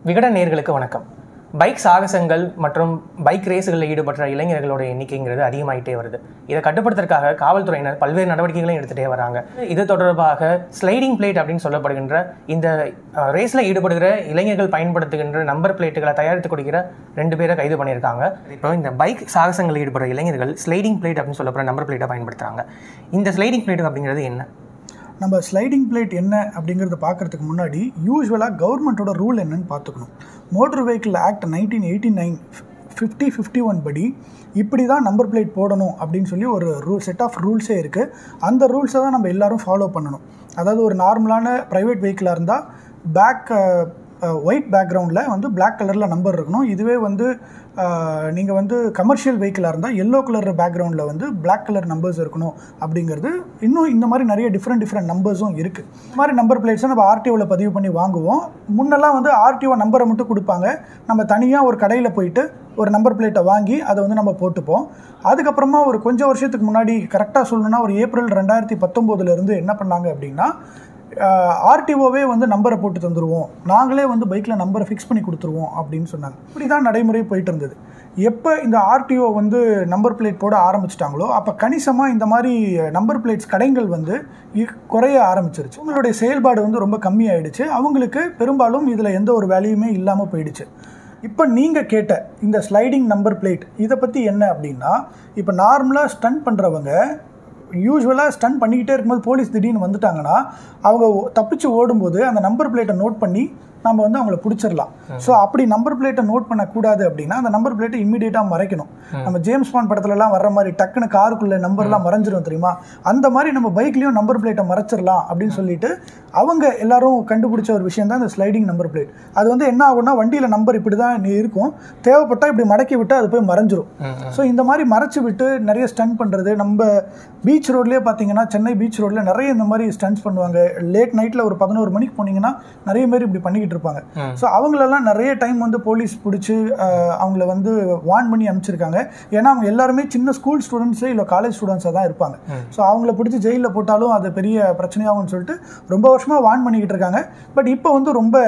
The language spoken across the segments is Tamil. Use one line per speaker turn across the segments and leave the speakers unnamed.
விகடன் நேர்களுக்கு வணக்கம் பைக் சாகசங்கள் மற்றும் பைக் ரேஸுகளில் ஈடுபட்ட இளைஞர்களோட எண்ணிக்கைங்கிறது அதிகமாயிட்டே வருது இதை கட்டுப்படுத்துறதுக்காக காவல்துறையினர் பல்வேறு நடவடிக்கைகளையும் எடுத்துகிட்டே வராங்க இது தொடர்பாக ஸ்லைடிங் பிளேட் அப்படின்னு சொல்லப்படுகின்ற இந்த ரேஸில் ஈடுபடுகிற இளைஞர்கள் பயன்படுத்துகின்ற நம்பர் பிளேட்டுகளை தயாரித்து கொடுக்கிற ரெண்டு பேரை கைது பண்ணியிருக்காங்க இப்போ இந்த பைக் சாகசங்களில் ஈடுபடுற இளைஞர்கள் ஸ்லைடிங் பிளேட் அப்படின்னு சொல்லப்படுற நம்பர் பிளேட்டை பயன்படுத்துகிறாங்க இந்த ஸ்லைடிங் பிளேட் அப்படிங்கிறது என்ன
நம்ம ஸ்லைடிங் பிளேட் என்ன அப்படிங்கிறத பார்க்கறதுக்கு முன்னாடி யூஸ்வலாக கவர்மெண்ட்டோட ரூல் என்னன்னு பார்த்துக்கணும் motor vehicle act nineteen eighty nine fifty fifty one படி இப்படி தான் நம்பர் பிளேட் போடணும் அப்படின்னு சொல்லி ஒரு ரூல் செட் ஆஃப் ரூல்ஸே இருக்குது அந்த ரூல்ஸை தான் நம்ம எல்லாரும் ஃபாலோ பண்ணணும் அதாவது ஒரு நார்மலான ப்ரைவேட் வெஹிக்கிளாக இருந்தால் பேக் ஒயிட் பேக்ரவுண்டில் வந்து Black கலரில் நம்பர் இருக்கணும் இதுவே வந்து நீங்கள் வந்து கமர்ஷியல் வெஹிக்கிளாக இருந்தால் எல்லோ கலர் பேக்ரவுண்டில் வந்து Black கலர் நம்பர்ஸ் இருக்கணும் அப்படிங்கிறது இன்னும் இந்த மாதிரி நிறைய டிஃப்ரெண்ட் டிஃப்ரெண்ட் நம்பர்ஸும் இருக்குது இந்த மாதிரி நம்பர் பிளேட்ஸை நம்ம ஆர்டிஓவில் பதிவு பண்ணி வாங்குவோம் முன்னெல்லாம் வந்து ஆர்டிஓ நம்பரை மட்டும் கொடுப்பாங்க நம்ம தனியாக ஒரு கடையில் போயிட்டு ஒரு நம்பர் பிளேட்டை வாங்கி அதை வந்து நம்ம போட்டுப்போம் அதுக்கப்புறமா ஒரு கொஞ்சம் வருஷத்துக்கு முன்னாடி கரெக்டாக சொல்லணும்னா ஒரு ஏப்ரல் ரெண்டாயிரத்தி பத்தொம்போதுலேருந்து என்ன பண்ணாங்க அப்படின்னா ஆர்டிஓவே வந்து நம்பரை போட்டு தந்துடுவோம் நாங்களே வந்து பைக்கில் நம்பரை ஃபிக்ஸ் பண்ணி கொடுத்துருவோம் அப்படின்னு சொன்னாங்க இப்படி தான் நடைமுறை போயிட்டு இருந்தது எப்போ இந்த ஆர்டிஓ வந்து நம்பர் பிளேட் போட ஆரம்பிச்சிட்டாங்களோ அப்போ கணிசமாக இந்த மாதிரி நம்பர் பிளேட்ஸ் கடைகள் வந்து இ- குறைய ஆரம்பிச்சிருச்சு உங்களுடைய செயல்பாடு வந்து ரொம்ப கம்மியாயிடுச்சு அவங்களுக்கு பெரும்பாலும் இதில் எந்த ஒரு வேலையுமே இல்லாமல் போயிடுச்சு இப்போ நீங்கள் கேட்ட இந்த ஸ்லைடிங் நம்பர் பிளேட் இதை பற்றி என்ன அப்படின்னா இப்போ நார்மலாக ஸ்டன் பண்ணுறவங்க யூஸ்வலாக ஸ்டன் பண்ணிக்கிட்டே இருக்கும்போது போலீஸ் திடீர்னு வந்துட்டாங்கன்னா அவங்க ஓ- தப்பிச்சு ஓடும்போது அந்த நம்பர் பிளேட்டை நோட் பண்ணி நம்ம வந்து அவங்கள பிடிச்சிடலாம் ஸோ அப்படி நம்பர் பிளேட்டை நோட் பண்ணக்கூடாது அப்படின்னா அந்த நம்பர் பிளேட்டை இம்மீடியட்டாக மறைக்கணும் நம்ம ஜேம்ஸ் பாண்ட் படத்துலலாம் வர்ற மாதிரி டக்குன்னு காருக்குள்ள நம்பர்லாம் மறைஞ்சிரும் தெரியுமா அந்த மாதிரி நம்ம பைக்லேயும் நம்பர் பிளேட்டை மறைச்சிடலாம் அப்படின்னு சொல்லிட்டு அவங்க எல்லாரும் கண்டுபிடிச்ச ஒரு விஷயம் தான் இந்த ஸ்லைடிங் நம்பர் பிளேட் அது வந்து என்ன ஆகும்னா வண்டியில் நம்பர் இப்படி தான் இருக்கும் தேவைப்பட்டால் இப்படி மடக்கி விட்டு அது போய் மறைஞ்சிரும் ஸோ இந்த மாதிரி மறைச்சு விட்டு நிறைய ஸ்டன் பண்ணுறது நம்ம பீச் ரோட்லேயே பார்த்தீங்கன்னா சென்னை பீச் ரோட்ல நிறைய இந்த மாதிரி ஸ்டன்ஸ் பண்ணுவாங்க லேட் நைட்டில் ஒரு பதினோரு மணிக்கு போனீங்கன்னா நிறைய பேர் இப்படி பண்ணிக்கிட்டு இருப்பாங்க ஸோ அவங்களெல்லாம் நிறைய டைம் வந்து போலீஸ் பிடிச்சி அவங்கள வந்து வார்ன் பண்ணி அனுப்பிச்சிருக்காங்க ஏன்னா அவங்க எல்லாருமே சின்ன ஸ்கூல் ஸ்டூடெண்ட்ஸு இல்லை காலேஜ் ஸ்டூடெண்ட்ஸாக தான் இருப்பாங்க ஸோ அவங்கள பிடிச்சி ஜெயிலில் போட்டாலும் அது பெரிய பிரச்சனையாகும்னு சொல்லிட்டு ரொம்ப வருஷமாக வார்ன் பண்ணிக்கிட்டு இருக்காங்க பட் இப்போ வந்து ரொம்ப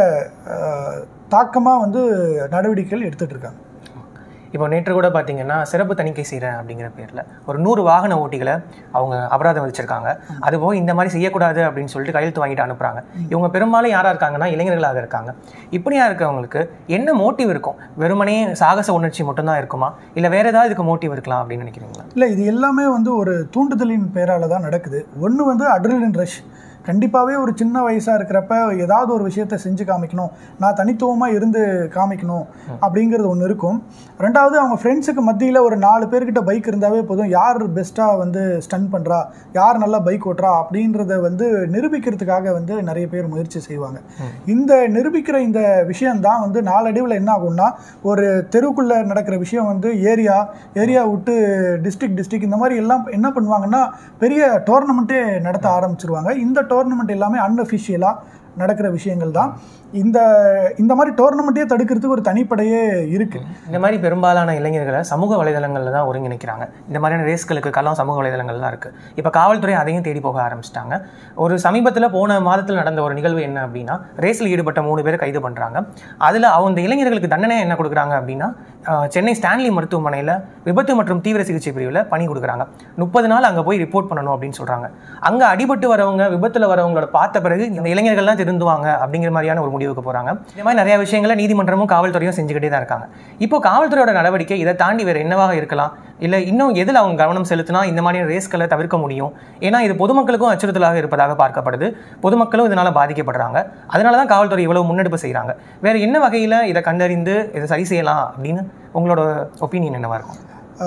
தாக்கமாக வந்து நடவடிக்கைகள் எடுத்துகிட்டு இருக்காங்க
இப்போ நேற்று கூட பார்த்தீங்கன்னா சிறப்பு தணிக்கை செய்கிறேன் அப்படிங்கிற பேரில் ஒரு நூறு வாகன ஓட்டிகளை அவங்க அபராதம் விதிச்சிருக்காங்க அதுபோக இந்த மாதிரி செய்யக்கூடாது அப்படின்னு சொல்லிட்டு கையெழுத்து வாங்கிட்டு அனுப்புகிறாங்க இவங்க பெரும்பாலும் யாராக இருக்காங்கன்னா இளைஞர்களாக இருக்காங்க இப்படியா இருக்கவங்களுக்கு என்ன மோட்டிவ் இருக்கும் வெறுமனே சாகச உணர்ச்சி மட்டும்தான் இருக்குமா இல்லை வேற ஏதாவது இதுக்கு மோட்டிவ் இருக்கலாம் அப்படின்னு நினைக்கிறீங்களா
இல்லை இது எல்லாமே வந்து ஒரு தூண்டுதலின் பேரால தான் நடக்குது ஒன்று வந்து அட்ரிலின் ரஷ் கண்டிப்பாகவே ஒரு சின்ன வயசாக இருக்கிறப்ப ஏதாவது ஒரு விஷயத்தை செஞ்சு காமிக்கணும் நான் தனித்துவமாக இருந்து காமிக்கணும் அப்படிங்கிறது ஒன்று இருக்கும் ரெண்டாவது அவங்க ஃப்ரெண்ட்ஸுக்கு மத்தியில் ஒரு நாலு பேர்கிட்ட பைக் இருந்தாவே போதும் யார் பெஸ்ட்டாக வந்து ஸ்டன் பண்ணுறா யார் நல்லா பைக் ஓட்டுறா அப்படின்றத வந்து நிரூபிக்கிறதுக்காக வந்து நிறைய பேர் முயற்சி செய்வாங்க இந்த நிரூபிக்கிற இந்த விஷயம்தான் வந்து நாளடைவில் என்ன ஆகும்னா ஒரு தெருவுக்குள்ளே நடக்கிற விஷயம் வந்து ஏரியா ஏரியா விட்டு டிஸ்ட்ரிக்ட் டிஸ்ட்ரிக்ட் இந்த மாதிரி எல்லாம் என்ன பண்ணுவாங்கன்னா பெரிய டோர்னமெண்ட்டே நடத்த ஆரம்பிச்சிருவாங்க இந்த டோர்னமெண்ட் எல்லாமே அன்அஃபிஷியலாக நடக்கிற விஷயங்கள் தான் இந்த இந்த மாதிரி டோர்னமெண்ட்டே தடுக்கிறதுக்கு ஒரு தனிப்படையே இருக்குது
இந்த மாதிரி பெரும்பாலான இளைஞர்களை சமூக வலைதளங்களில் தான் ஒருங்கிணைக்கிறாங்க இந்த மாதிரியான ரேஸ்களுக்கு களம் சமூக வலைதளங்கள் தான் இருக்குது இப்போ காவல்துறை அதையும் தேடி போக ஆரம்பிச்சிட்டாங்க ஒரு சமீபத்தில் போன மாதத்தில் நடந்த ஒரு நிகழ்வு என்ன அப்படின்னா ரேஸில் ஈடுபட்ட மூணு பேரை கைது பண்ணுறாங்க அதில் அந்த இளைஞர்களுக்கு தண்டனை என்ன கொடுக்குறாங்க அப்படின்னா அஹ், சென்னை ஸ்டான்லி மருத்துவமனையில் விபத்து மற்றும் தீவிர சிகிச்சை பிரிவில் பணி கொடுக்குறாங்க முப்பது நாள் அங்கே போய் ரிப்போர்ட் பண்ணணும் அப்படின்னு சொல்கிறாங்க அங்கே அடிபட்டு வரவங்க விபத்தில் வரவங்களோட பார்த்த பிறகு இந்த இளைஞர்கள்லாம் திருந்துவாங்க அப்படிங்கிற மாதிரியான ஒரு முடிவுக்கு போகிறாங்க இந்த மாதிரி நிறைய விஷயங்களை நீதிமன்றமும் காவல்துறையும் செஞ்சுக்கிட்டே தான் இருக்காங்க இப்போ காவல்துறையோட நடவடிக்கை இதை தாண்டி வேறு என்னவாக இருக்கலாம் இல்லை இன்னும் எதில் அவங்க கவனம் செலுத்தினா இந்த மாதிரியான ரேஸ்களை தவிர்க்க முடியும் ஏன்னா இது பொதுமக்களுக்கும் அச்சுறுத்தலாக இருப்பதாக பார்க்கப்படுது பொதுமக்களும் இதனால் பாதிக்கப்படுறாங்க அதனால தான் காவல்துறை இவ்வளவு முன்னெடுப்பு செய்கிறாங்க வேறு என்ன வகையில் இதை கண்டறிந்து இதை சரி செய்யலாம் அப்படின்னு உங்களோட ஒப்பீனியன் என்னவா இருக்கும்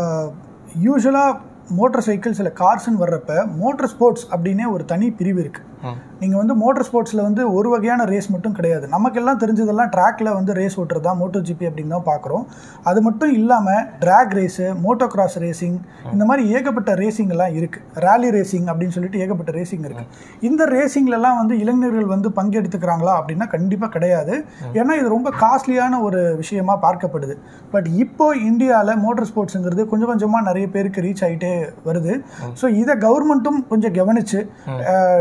யூஸ்வலாக மோட்டார் சைக்கிள்ஸ் இல்லை கார்ஸ்ன்னு வர்றப்ப மோட்டார் ஸ்போர்ட்ஸ் அப்படின்னே ஒரு தனி பிரிவு இருக்குது நீங்கள் வந்து மோட்டார் ஸ்போர்ட்ஸில் வந்து ஒரு வகையான ரேஸ் மட்டும் கிடையாது நமக்கெல்லாம் தெரிஞ்சதெல்லாம் ட்ராக்ல வந்து ரேஸ் ஓட்டுறது தான் மோட்டோ ஜிபி அப்படின்னு தான் பார்க்குறோம் அது மட்டும் இல்லாமல் track race motocross racing இந்த மாதிரி ஏகப்பட்ட ரேசிங் எல்லாம் இருக்குது ரேலி ரேசிங் அப்படின்னு சொல்லிட்டு ஏகப்பட்ட ரேசிங் இருக்குது இந்த ரேசிங்லலாம் வந்து இளைஞர்கள் வந்து பங்கெடுத்துக்கிறாங்களா அப்படின்னா கண்டிப்பாக கிடையாது ஏன்னா இது ரொம்ப காஸ்ட்லியான ஒரு விஷயமா பார்க்கப்படுது பட் இப்போ இந்தியாவில் மோட்டார் ஸ்போர்ட்ஸுங்கிறது கொஞ்சம் கொஞ்சமாக நிறைய பேருக்கு ரீச் ஆகிட்டே வருது ஸோ இதை கவர்மெண்ட்டும் கொஞ்சம் கவனிச்சு அஹ்,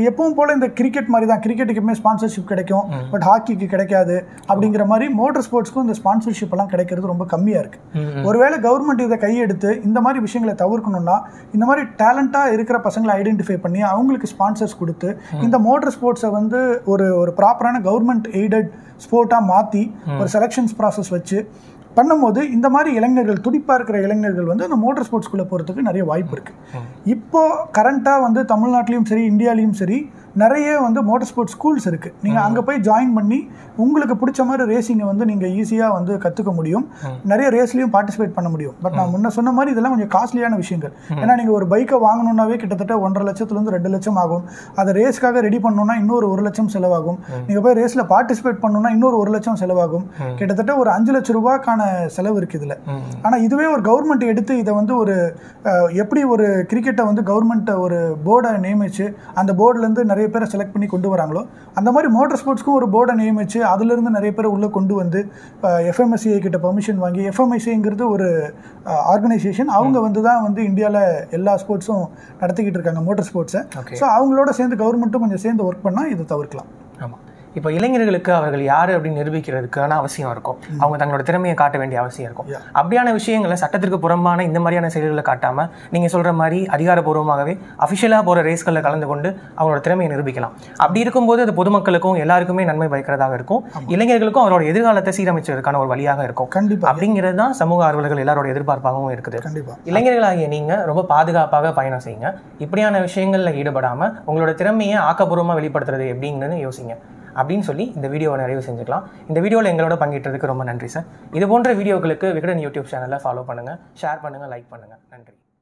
எப்பவும் போல இந்த கிரிக்கெட் மாதிரி தான் கிரிக்கெட்டுக்கு எப்பவுமே ஸ்பான்சர்ஷிப் கிடைக்கும் பட் ஹாக்கிக்கு கிடைக்காது அப்படிங்கிற மாதிரி மோட்டர் ஸ்போர்ட்ஸ்க்கும் இந்த ஸ்பான்சர்ஷிப் எல்லாம் கிடைக்கிறது ரொம்ப கம்மியாக இருக்கு ஒருவேளை கவர்மெண்ட் இதை கையெடுத்து இந்த மாதிரி விஷயங்களை தவிர்க்கணும்னா இந்த மாதிரி டேலண்டாக இருக்கிற பசங்களை ஐடென்டிஃபை பண்ணி அவங்களுக்கு ஸ்பான்சர்ஸ் கொடுத்து இந்த மோட்டர் ஸ்போர்ட்ஸை வந்து ஒரு ஒரு ப்ராப்பரான கவர்மெண்ட் எய்டட் ஸ்போர்ட்டாக மாற்றி ஒரு செலெக்ஷன்ஸ் ப்ராசஸ் வச்சு பண்ணும்போது இந்த மாதிரி இளைஞர்கள் துடிப்பாக இருக்கிற இளைஞர்கள் வந்து அந்த மோட்டர் ஸ்போர்ட்ஸ்குள்ளே போகிறதுக்கு நிறைய வாய்ப்பு இருக்குது இப்போ கரண்ட்டாக வந்து தமிழ்நாட்டிலையும் சரி இந்தியாலையும் சரி நிறைய வந்து மோட்டர் ஸ்போர்ட்ஸ் ஸ்கூல்ஸ் இருக்குது நீங்கள் அங்கே போய் ஜாயின் பண்ணி உங்களுக்கு பிடிச்ச மாதிரி ரேசிங்கை வந்து நீங்கள் ஈஸியாக வந்து கற்றுக்க முடியும் நிறைய ரேஸ்லையும் பார்ட்டிசிபேட் பண்ண முடியும் பட் நான் முன்ன சொன்ன மாதிரி இதெல்லாம் கொஞ்சம் காஸ்ட்லியான விஷயங்கள் ஏன்னா நீங்கள் ஒரு பைக்கை வாங்கணுன்னாவே கிட்டத்தட்ட ஒன்றரை லட்சத்துலேருந்து ரெண்டு லட்சம் ஆகும் அதை ரேஸ்க்காக ரெடி பண்ணணும்னா இன்னொரு ஒரு லட்சம் செலவாகும் நீங்கள் போய் ரேஸில் பார்ட்டிசிபேட் பண்ணணும்னா இன்னொரு ஒரு லட்சம் செலவாகும் கிட்டத்தட்ட ஒரு அஞ்சு லட்ச ரூபாய்க்கான செலவு இருக்குது இதில் ஆனால் இதுவே ஒரு கவர்மெண்ட் எடுத்து இதை வந்து ஒரு அஹ், எப்படி ஒரு கிரிக்கெட்டை வந்து கவர்மெண்ட் ஒரு போர்டை நியமிச்சு அந்த போர்டுலேருந்து நிறைய பேரை செலக்ட் பண்ணி கொண்டு வராங்களோ அந்த மாதிரி மோட்டார் ஸ்போர்ட்ஸ்க்கும் ஒரு போர்டை நியமிச்சு அதுலேருந்து நிறைய பேரை உள்ளே கொண்டு வந்து எஃப்எம்எஸ்சிஐ கிட்ட பெர்மிஷன் வாங்கி எஃப்எம்எஸ்சிங்கிறது ஒரு ஆர்கனைசேஷன் அவங்க வந்து தான் வந்து இந்தியாவில் எல்லா ஸ்போர்ட்ஸும் நடத்திக்கிட்டு இருக்காங்க மோட்டார் ஸ்போர்ட்ஸை
Okay.
ஸோ அவங்களோட சேர்ந்து கவர்மெண்ட்டும் கொஞ்சம் சேர்ந்து ஒர்க் பண்ணால் இதை தவிர்க்கலாம்
ஆமாம் இப்போ இளைஞர்களுக்கு அவர்கள் யார் அப்படின்னு நிரூபிக்கிறதுக்கான அவசியம் இருக்கும் அவங்க தங்களோட திறமையை காட்ட வேண்டிய அவசியம் இருக்கும்
Yeah.
அப்படியான விஷயங்களை சட்டத்திற்கு புறம்பான இந்த மாதிரியான செயல்களை காட்டாம நீங்க சொல்ற மாதிரி அதிகாரப்பூர்வமாகவே அஃபிஷியலாக போற ரேஸ்களில் கலந்து கொண்டு அவங்களோட திறமையை நிரூபிக்கலாம் அப்படி இருக்கும்போது அது பொதுமக்களுக்கும் எல்லாருக்குமே நன்மை பயக்கிறதாக இருக்கும் இளைஞர்களுக்கும் அவரோட எதிர்காலத்தை சீரமைச்சதற்கான ஒரு வழியாக இருக்கும்
கண்டிப்பாக
அப்படிங்கிறது தான் சமூக ஆர்வலர்கள் எல்லாரோட எதிர்பார்ப்பாகவும் இருக்குது
கண்டிப்பாக
இளைஞர்களாகிய நீங்க ரொம்ப பாதுகாப்பாக பயணம் செய்யுங்க இப்படியான விஷயங்கள்ல ஈடுபடாம உங்களோட திறமையை ஆக்கப்பூர்வமா வெளிப்படுத்துறது எப்படிங்கன்னு யோசிங்க அப்படின்னு சொல்லி இந்த வீடியோவை நிறைவு செஞ்சுக்கலாம் இந்த வீடியோவில் எங்களோட பங்கேற்றதுக்கு ரொம்ப நன்றி சார் இது போன்ற வீடியோக்களுக்கு விகடன் யூடியூப் சேனலை ஃபாலோ பண்ணுங்க ஷேர் பண்ணுங்க லைக் பண்ணுங்க நன்றி